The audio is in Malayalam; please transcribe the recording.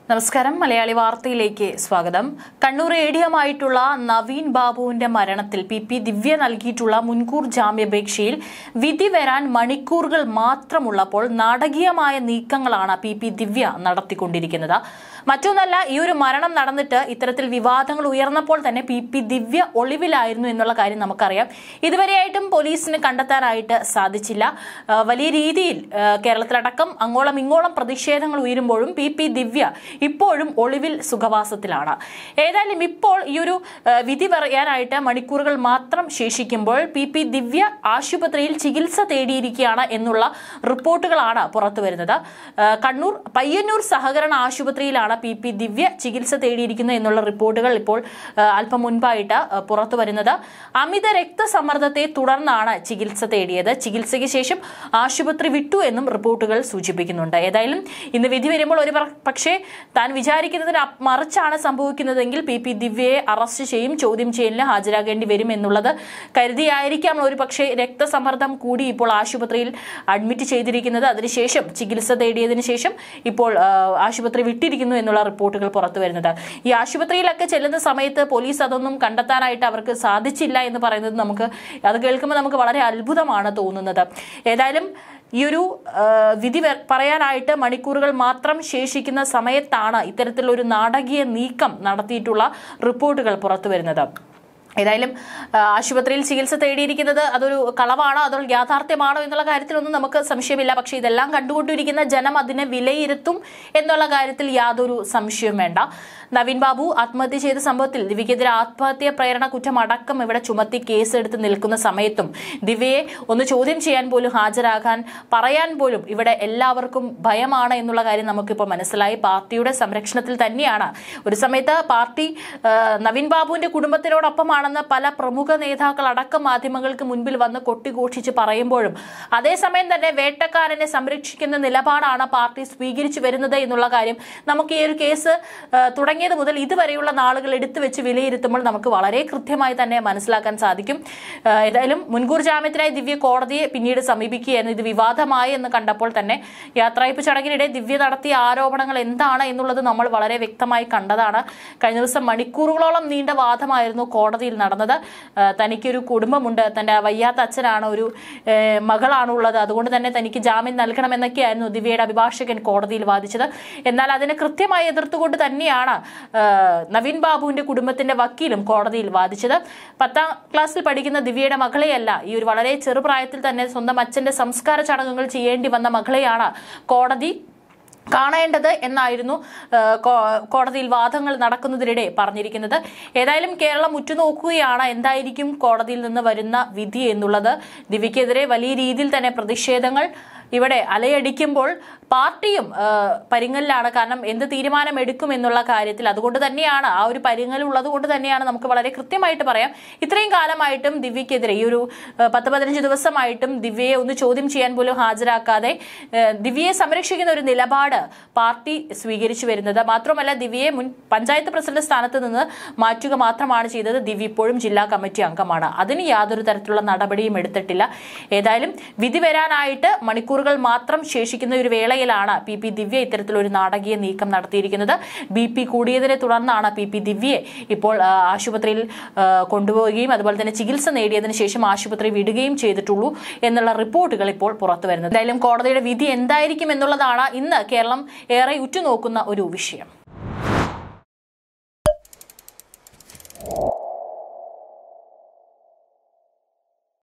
നമസ്കാരം മലയാളി വാർത്തയിലേക്ക് സ്വാഗതം കണ്ണൂർ ഏഡിയമായിട്ടുള്ള നവീൻ ബാബുവിന്റെ മരണത്തിൽ പി പി ദിവ്യ നൽകിയിട്ടുള്ള മുൻകൂർ ജാമ്യാപേക്ഷയിൽ വിധി വരാൻ മണിക്കൂറുകൾ മാത്രമുള്ളപ്പോൾ നാടകീയമായ നീക്കങ്ങളാണ് പി പി ദിവ്യ നടത്തിക്കൊണ്ടിരിക്കുന്നത് മറ്റൊന്നല്ല ഈ ഒരു മരണം നടന്നിട്ട് ഇത്തരത്തിൽ വിവാദങ്ങൾ ഉയർന്നപ്പോൾ തന്നെ പി പി ദിവ്യ ഒളിവിലായിരുന്നു എന്നുള്ള കാര്യം നമുക്കറിയാം ഇതുവരെയായിട്ടും പോലീസിന് കണ്ടെത്താനായിട്ട് സാധിച്ചില്ല ആ, വലിയ രീതിയിൽ ആ, കേരളത്തിലടക്കം അങ്ങോളം ഇങ്ങോളം പ്രതിഷേധങ്ങൾ ഉയരുമ്പോഴും പി പി ദിവ്യ ഇപ്പോഴും ഒളിവിൽ സുഖവാസത്തിലാണ് ഏതായാലും ഇപ്പോൾ ഈ ഒരു ആ, വിധി പറയാനായിട്ട് മണിക്കൂറുകൾ മാത്രം ശേഷിക്കുമ്പോൾ പി പി ദിവ്യ ആശുപത്രിയിൽ ചികിത്സ തേടിയിരിക്കുകയാണ് എന്നുള്ള റിപ്പോർട്ടുകളാണ് പുറത്തു വരുന്നത് ആ, കണ്ണൂർ പയ്യന്നൂർ സഹകരണ ആശുപത്രിയിലാണ് പി പി ദിവ്യ ചികിത്സ തേടിയിരിക്കുന്നത് എന്നുള്ള റിപ്പോർട്ടുകൾ ഇപ്പോൾ ആ, അല്പം മുൻപായിട്ട് ആ, പുറത്തു വരുന്നത് അമിത രക്തസമ്മർദ്ദത്തെ തുടർന്നാണ് ചികിത്സ തേടിയത് ചികിത്സയ്ക്ക് ശേഷം ആശുപത്രി വിട്ടു എന്നും റിപ്പോർട്ടുകൾ സൂചിപ്പിക്കുന്നുണ്ട് ഏതായാലും ഇന്ന് വിധി വരുമ്പോൾ ഒരു പ- പക്ഷേ താൻ വിചാരിക്കുന്നതിന് അപ്- മറിച്ചാണ് സംഭവിക്കുന്നതെങ്കിൽ പി പി ദിവ്യയെ അറസ്റ്റ് ചെയ്യും ചോദ്യം ചെയ്യലിന് ഹാജരാകേണ്ടി വരും എന്നുള്ളത് കരുതിയായിരിക്കാം ഒരു പക്ഷേ രക്തസമ്മർദ്ദം കൂടി ഇപ്പോൾ ആശുപത്രിയിൽ അഡ്മിറ്റ് ചെയ്തിരിക്കുന്നത് അതിനുശേഷം ചികിത്സ തേടിയതിനു ശേഷം ഇപ്പോൾ ആ, ആശുപത്രി വിട്ടിരിക്കുന്നു എന്നുള്ള റിപ്പോർട്ടുകൾ പുറത്തു വരുന്നത് ഈ ആശുപത്രിയിലൊക്കെ ചെല്ലുന്ന സമയത്ത് പോലീസ് അതൊന്നും കണ്ടെത്താനായിട്ട് അവർക്ക് സാധിച്ചില്ല എന്ന് പറയുന്നത് നമുക്ക് അത് കേൾക്കുമ്പോൾ നമുക്ക് വളരെ അത്ഭുതമാണ് തോന്നുന്നത് ഏതായാലും ഈ ഒരു ആ, വിധി വ- പറയാനായിട്ട് മണിക്കൂറുകൾ മാത്രം ശേഷിക്കുന്ന സമയത്താണ് ഇത്തരത്തിലൊരു നാടകീയ നീക്കം നടത്തിയിട്ടുള്ള റിപ്പോർട്ടുകൾ പുറത്തു വരുന്നത് ഏതായാലും ആ, ആശുപത്രിയിൽ ചികിത്സ തേടിയിരിക്കുന്നത് അതൊരു കളവാണോ അതോ യാഥാർത്ഥ്യമാണോ എന്നുള്ള കാര്യത്തിലൊന്നും നമുക്ക് സംശയമില്ല പക്ഷേ ഇതെല്ലാം കണ്ടുകൊണ്ടിരിക്കുന്ന ജനം അതിനെ വിലയിരുത്തും എന്നുള്ള കാര്യത്തിൽ യാതൊരു സംശയവും വേണ്ട നവീൻ ബാബു ആത്മഹത്യ ചെയ്ത സംഭവത്തിൽ ദിവ്യക്കെതിരെ ആത്മഹത്യ പ്രേരണ കുറ്റം അടക്കം ഇവിടെ ചുമത്തി കേസെടുത്ത് നിൽക്കുന്ന സമയത്തും ദിവ്യയെ ഒന്ന് ചോദ്യം ചെയ്യാൻ പോലും ഹാജരാകാൻ പറയാൻ പോലും ഇവിടെ എല്ലാവർക്കും ഭയമാണ് എന്നുള്ള കാര്യം നമുക്കിപ്പോൾ മനസ്സിലായി പാർട്ടിയുടെ സംരക്ഷണത്തിൽ തന്നെയാണ് ഒരു സമയത്ത് പാർട്ടി ആ, നവീൻ ബാബുവിന്റെ കുടുംബത്തിനോടൊപ്പമാണെന്ന് പല പ്രമുഖ നേതാക്കൾ അടക്കം മാധ്യമങ്ങൾക്ക് മുൻപിൽ വന്ന് കൊട്ടിഘോഷിച്ച് പറയുമ്പോഴും അതേസമയം തന്നെ വേട്ടക്കാരനെ സംരക്ഷിക്കുന്ന നിലപാടാണ് പാർട്ടി സ്വീകരിച്ചു വരുന്നത് എന്നുള്ള കാര്യം നമുക്ക് ഈ ഒരു കേസ് ആ, തുടങ്ങിയത് മുതൽ ഇതുവരെയുള്ള നാളുകൾ എടുത്തു വെച്ച് വിലയിരുത്തുമ്പോൾ നമുക്ക് വളരെ കൃത്യമായി തന്നെ മനസ്സിലാക്കാൻ സാധിക്കും ആ, ഏതായാലും മുൻകൂർ ജാമ്യത്തിനായി ദിവ്യ കോടതിയെ പിന്നീട് സമീപിക്കുകയായിരുന്നു ഇത് വിവാദമായി എന്ന് കണ്ടപ്പോൾ തന്നെ യാത്രയപ്പ് ചടങ്ങിനിടെ ദിവ്യ നടത്തിയ ആരോപണങ്ങൾ എന്താണ് എന്നുള്ളത് നമ്മൾ വളരെ വ്യക്തമായി കണ്ടതാണ് കഴിഞ്ഞ ദിവസം മണിക്കൂറുകളോളം നീണ്ട വാദമായിരുന്നു കോടതിയിൽ നടന്നത് ആ, തനിക്കൊരു കുടുംബമുണ്ട് തന്റെ വയ്യാത്ത അച്ഛനാണ് ഒരു ഏ, മകളാണ് ഉള്ളത് അതുകൊണ്ട് തന്നെ തനിക്ക് ജാമ്യം നൽകണമെന്നൊക്കെയായിരുന്നു ദിവ്യയുടെ അഭിഭാഷകൻ കോടതിയിൽ വാദിച്ചത് എന്നാൽ അതിനെ കൃത്യമായി എതിർത്തുകൊണ്ട് തന്നെയാണ് ആ, നവീൻ ബാബുവിന്റെ കുടുംബത്തിന്റെ വക്കീലും കോടതിയിൽ വാദിച്ചത് പത്താം ക്ലാസ്സിൽ പഠിക്കുന്ന ദിവ്യയുടെ മകളെയല്ല ഈ ഒരു വളരെ ചെറുപ്രായത്തിൽ തന്നെ സ്വന്തം അച്ഛന്റെ സംസ്കാര ചടങ്ങുകൾ ചെയ്യേണ്ടി വന്ന മകളെയാണ് കോടതി കാണേണ്ടത് എന്നായിരുന്നു ആ, കോ- കോടതിയിൽ വാദങ്ങൾ നടക്കുന്നതിനിടെ പറഞ്ഞിരിക്കുന്നത് ഏതായാലും കേരളം ഉറ്റുനോക്കുകയാണ് എന്തായിരിക്കും കോടതിയിൽ നിന്ന് വരുന്ന വിധി എന്നുള്ളത് ദിവ്യക്കെതിരെ വലിയ രീതിയിൽ തന്നെ പ്രതിഷേധങ്ങൾ ഇവിടെ അലയടിക്കുമ്പോൾ പാർട്ടിയും ആ, പരിങ്ങലിലാണ് കാരണം എന്ത് തീരുമാനം എടുക്കും എന്നുള്ള കാര്യത്തിൽ അതുകൊണ്ട് തന്നെയാണ് ആ ഒരു പരിങ്ങൽ ഉള്ളത് കൊണ്ട് തന്നെയാണ് നമുക്ക് വളരെ കൃത്യമായിട്ട് പറയാം ഇത്രയും കാലമായിട്ടും ദിവ്യക്കെതിരെ ഈ ഒരു ആ, പത്ത് പതിനഞ്ച് ദിവസമായിട്ടും ദിവ്യയെ ഒന്ന് ചോദ്യം ചെയ്യാൻ പോലും ഹാജരാക്കാതെ ആ, ദിവ്യയെ സംരക്ഷിക്കുന്ന ഒരു നിലപാട് പാർട്ടി സ്വീകരിച്ചു വരുന്നത് മാത്രമല്ല ദിവ്യയെ മുൻ പഞ്ചായത്ത് പ്രസിഡന്റ് സ്ഥാനത്ത് നിന്ന് മാറ്റുക മാത്രമാണ് ചെയ്തത് ദിവ്യ ഇപ്പോഴും ജില്ലാ കമ്മിറ്റി അംഗമാണ് അതിന് യാതൊരു തരത്തിലുള്ള നടപടിയും എടുത്തിട്ടില്ല ഏതായാലും വിധി വരാനായിട്ട് മണിക്കൂറുകൾ മാത്രം ശേഷിക്കുന്ന ഒരു വേളയിലാണ് പി പി ദിവ്യ ഇത്തരത്തിലൊരു നാടകീയ നീക്കം നടത്തിയിരിക്കുന്നത് ബി പി കൂടിയതിനെ തുടർന്നാണ് പി പി ദിവ്യയെ ഇപ്പോൾ ആ, ആശുപത്രിയിൽ ആ, കൊണ്ടുപോവുകയും അതുപോലെ തന്നെ ചികിത്സ നേടിയതിനു ശേഷം ആശുപത്രി വിടുകയും ചെയ്തിട്ടുള്ളൂ എന്നുള്ള റിപ്പോർട്ടുകൾ ഇപ്പോൾ പുറത്തു വരുന്നത് എന്തായാലും കോടതിയുടെ വിധി എന്തായിരിക്കും എന്നുള്ളതാണ് ഇന്ന് കേരളം ഏറെ ഉറ്റുനോക്കുന്ന ഒരു വിഷയം